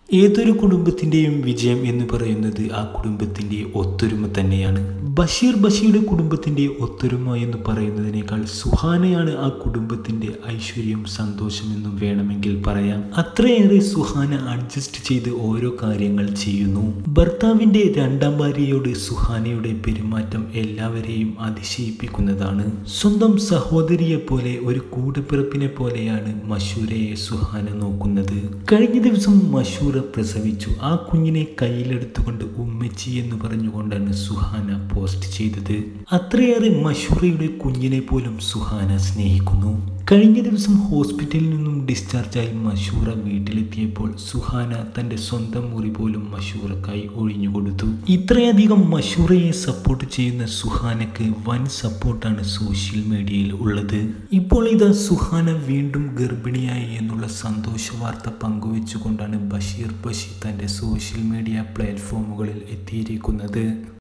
ഏതൊരു കുടുംബത്തിൻ്റെയും വിജയം എന്ന് പറയുന്നത് ആ കുടുംബത്തിൻ്റെ ഒത്തൊരുമ തന്നെയാണ് ബഷീർ ബഷീറുടെ കുടുംബത്തിൻ്റെ ഒത്തൊരുമ എന്ന് പറയുന്നതിനേക്കാൾ സുഹാനയാണ് ആ കുടുംബത്തിൻ്റെ ഐശ്വര്യം സന്തോഷമെന്നും വേണമെങ്കിൽ പറയാം അത്രയേറെ സുഹാന അഡ്ജസ്റ്റ് ചെയ്ത് ഓരോ കാര്യങ്ങൾ ചെയ്യുന്നു ഭർത്താവിൻ്റെ രണ്ടാം ഭാര്യയോട് സുഹാനയുടെ പെരുമാറ്റം എല്ലാവരെയും അതിശയിപ്പിക്കുന്നതാണ് സ്വന്തം സഹോദരിയെ പോലെ ഒരു കൂടപ്പിറപ്പിനെ പോലെയാണ് മഷൂരയെ സുഹാന നോക്കുന്നത് കഴിഞ്ഞ ദിവസം മഷൂറ പ്രസവിച്ചു ആ കുഞ്ഞിനെ കയ്യിലെടുത്തുകൊണ്ട് ഉമ്മച്ചി എന്ന് പറഞ്ഞുകൊണ്ടാണ് സുഹാന പോസ്റ്റ് ചെയ്തത് അത്രയേറെ മഷൂറയുടെ കുഞ്ഞിനെ പോലും സുഹാന സ്നേഹിക്കുന്നു കഴിഞ്ഞ ദിവസം ഹോസ്പിറ്റലിൽ നിന്നും ഡിസ്ചാർജായി മഷൂറ വീട്ടിലെത്തിയപ്പോൾ സുഹാന തൻ്റെ സ്വന്തം മുറി പോലും മഷൂറക്കായി ഒഴിഞ്ഞുകൊടുത്തു ഇത്രയധികം മഷൂറയെ സപ്പോർട്ട് ചെയ്യുന്ന സുഹാനക്ക് വൻ സപ്പോർട്ടാണ് സോഷ്യൽ മീഡിയയിൽ ഉള്ളത് ഇപ്പോൾ ഇതാ സുഹാന വീണ്ടും ഗർഭിണിയായി എന്നുള്ള സന്തോഷ വാർത്ത പങ്കുവെച്ചുകൊണ്ടാണ് ബഷീർ ബഷീർ തൻ്റെ സോഷ്യൽ മീഡിയ പ്ലാറ്റ്ഫോമുകളിൽ എത്തിയിരിക്കുന്നത്